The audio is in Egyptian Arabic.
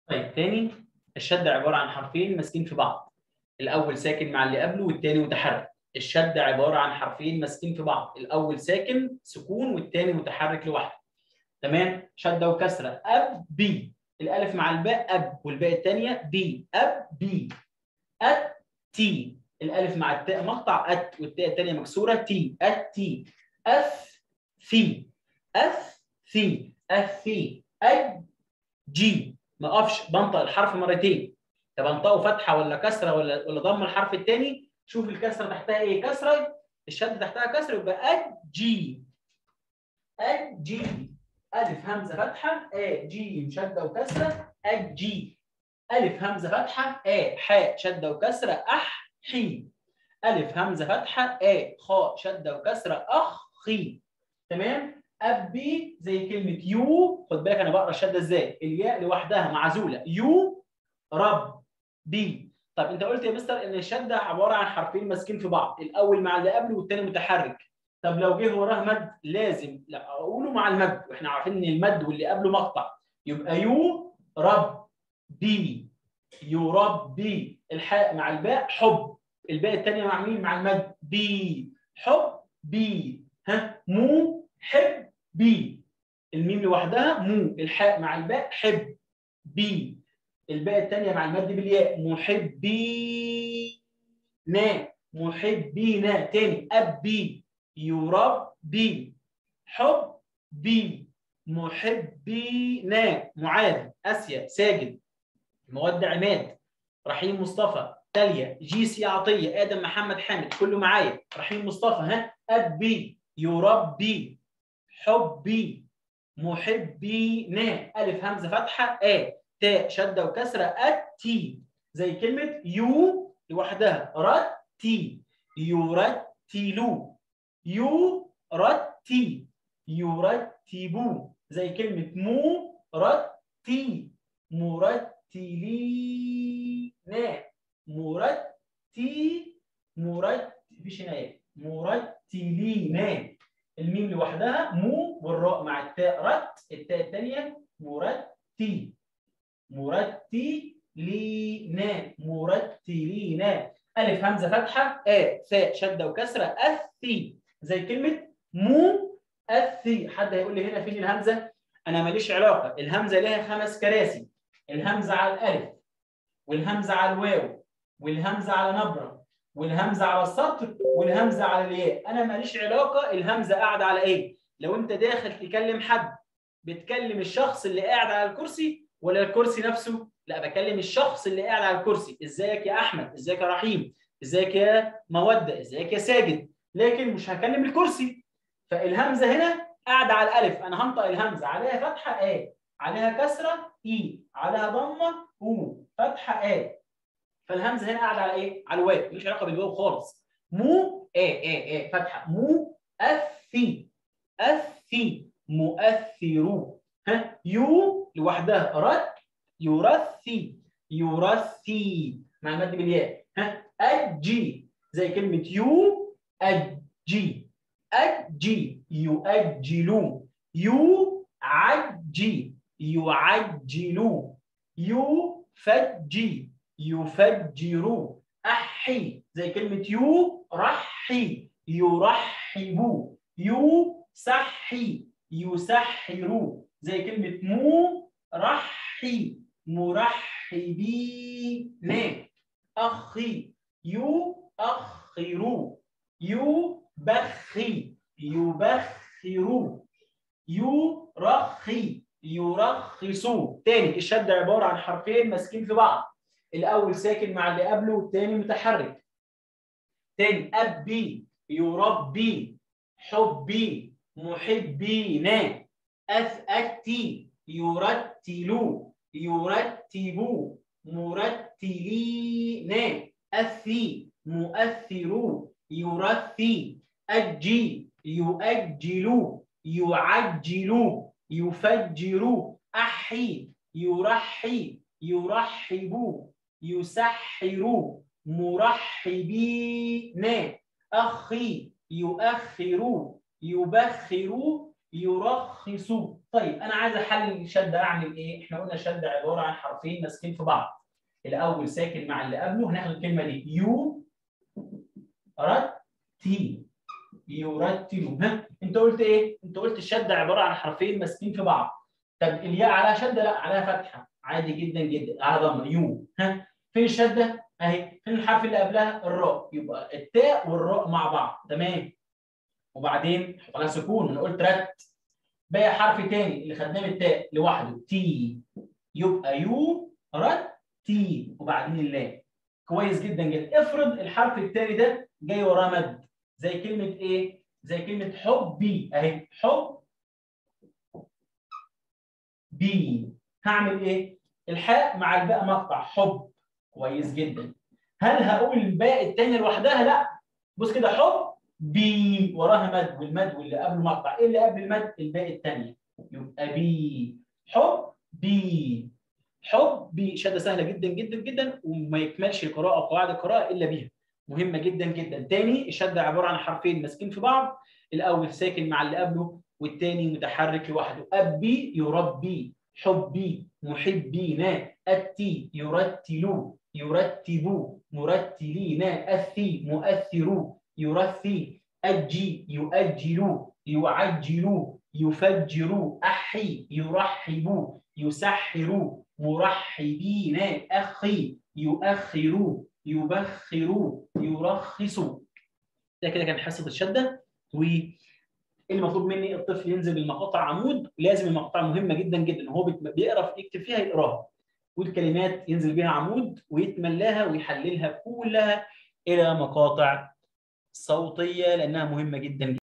طيب تاني الشد عباره عن حرفين ماسكين في بعض الاول ساكن مع اللي قبله والتاني متحرك الشد عباره عن حرفين ماسكين في بعض الاول ساكن سكون والتاني متحرك لوحده تمام شده وكسره اب بي الالف مع الباء اب والباء الثانيه بي اب بي ات تي الالف مع التاء مقطع ات والتاء الثانيه مكسوره تي ات تي اف في اف في اف في اج جي ما اقفش بنطق الحرف مرتين طب انطقه فتحه ولا كسره ولا ولا ضم الحرف الثاني شوف الكسره تحتها ايه كسره الشد تحتها كسره يبقى اج جي اج جي الف همزه فتحه ا ج شده وكسره اج جي الف همزه فتحه ا حاء شده وكسره اح حي الف همزه فتحه ا خاء شده وكسره اخ خي تمام ابي زي كلمه يو خد بالك انا بقرا الشده ازاي الياء لوحدها معزوله يو رب بي طب انت قلت يا مستر ان الشده عباره عن حرفين ماسكين في بعض الاول مع اللي قبله والثاني متحرك طب لو جه وراه مد لازم لا اقوله مع المد واحنا عارفين ان المد واللي قبله مقطع يبقى يو رب بي يربي الحاء مع الباء حب الباء الثانيه مع مين مع المد بي حب بي ها مو حب بي الميم لوحدها مو الحاء مع الباء حب بي الباء الثانيه مع المد بالياء محبي نا محبينا تاني ابي يربي حبي محبينا معاذ اسيا ساجد مودع عماد رحيم مصطفى تاليا جيسي عطيه ادم محمد حامد كله معايا رحيم مصطفى ها ابي يربي حبي محبينا الف همزه فتحه ا تاء شده وكسره اتي زي كلمه يو لوحدها رتي يرتلوا يرتي يرتبوا زي كلمه مو رتي مرتلين مرتي مرت مفيش هنا ايه مرتلين الميم لوحدها مو والراء مع التاء رت التاء الثانيه مرتي مرتلين مرتلين الف همزه فتحه ا ثاء شده وكسره اثي زي كلمه مو اثي حد هيقول لي هنا فين الهمزه انا ماليش علاقه الهمزه لها خمس كراسي الهمزه على الالف والهمزه على الواو والهمزه على نبره والهمزه على السطر والهمزه على الياء انا ماليش علاقه الهمزه قاعده على ايه لو انت داخل تكلم حد بتكلم الشخص اللي قاعد على الكرسي ولا الكرسي نفسه لا بكلم الشخص اللي قاعد على الكرسي ازيك يا احمد ازيك يا رحيم ازيك يا موده ازيك يا ساجد لكن مش هكلم الكرسي فالهمزه هنا قاعده على الالف انا هنطق الهمزه عليها فتحه ا عليها كسره اي عليها ضمه او فتحه ا فالهمزه هنا قاعده على ايه على الواو ملوش علاقه بالواو خالص مو ا ا ا فتحه مو اثي اثي مؤثر ها يو لوحدها رت يرثي يرثي مع المد بالياء ها اجي زي كلمه يو اجي اجي يؤجلوا يعجي يعجلوا يفجي يفجروا احي زي كلمه يو رحي يرحبوا يسحي يسحروا زي كلمه مو رحي مرحبين اخي يؤخروا يبخي يبخروا يرخي يرخصوا تاني الشد عباره عن حرفين ماسكين في بعض الاول ساكن مع اللي قبله والتاني متحرك تاني ابي يربي حبي محبينا اثأتي يرتلوا يرتبوا مرتلين اثي مؤثروا يرثي اجي يؤجلوا يعجلوا يفجروا احي يرحي يرحبوا يسحروا مرحبين اخي يؤخروا يبخروا يرخص طيب انا عايز احلل الشده اعمل ايه احنا قلنا الشده عباره عن حرفين ماسكين في بعض الاول ساكن مع اللي قبله هناخد الكلمه دي يو رتي يرتل ها انت قلت ايه انت قلت الشده عباره عن حرفين ماسكين في بعض طب الياء عليها شده لا عليها فتحه عادي جدا جدا على ضمه يو ها فين الشده اهي فين الحرف اللي قبلها الراء يبقى التاء والراء مع بعض تمام وبعدين حط عليها سكون انا قلت رت باقي حرف تاني اللي خدناه من التاء لوحده تي يبقى يو رت تي وبعدين اللام كويس جدا جدا افرض الحرف التاني ده جاي وراه مد زي كلمه ايه زي كلمه حبي اهي حب بي هعمل ايه الحاء مع الباء مقطع حب كويس جدا هل هقول الباء الثانيه لوحدها لا بص كده حب بي وراها مد والمد واللي قبله مقطع ايه اللي قبل المد الباء الثانيه يبقى بي حب بي حب بي شده سهله جدا جدا جدا وما يكملش القراءه او قواعد القراءه الا بيها مهمه جدا جدا تاني الشده عباره عن حرفين ماسكين في بعض الاول ساكن مع اللي قبله والتاني متحرك لوحده ابي يربي حبي محبين التي يرتل يرتب مرتلين الثي مؤثر يرثي أجي يؤجل يعجل يفجر أحي يرحب يسحر مرحبين أخي يؤخر يبخر يرخص ده كده كان حصة الشدة و المطلوب مني الطفل ينزل بالمقاطع عمود لازم المقاطع مهمه جدا جدا هو بيقرا يكتب فيها يقراها والكلمات ينزل بها عمود ويتملاها ويحللها كلها الى مقاطع صوتيه لانها مهمه جدا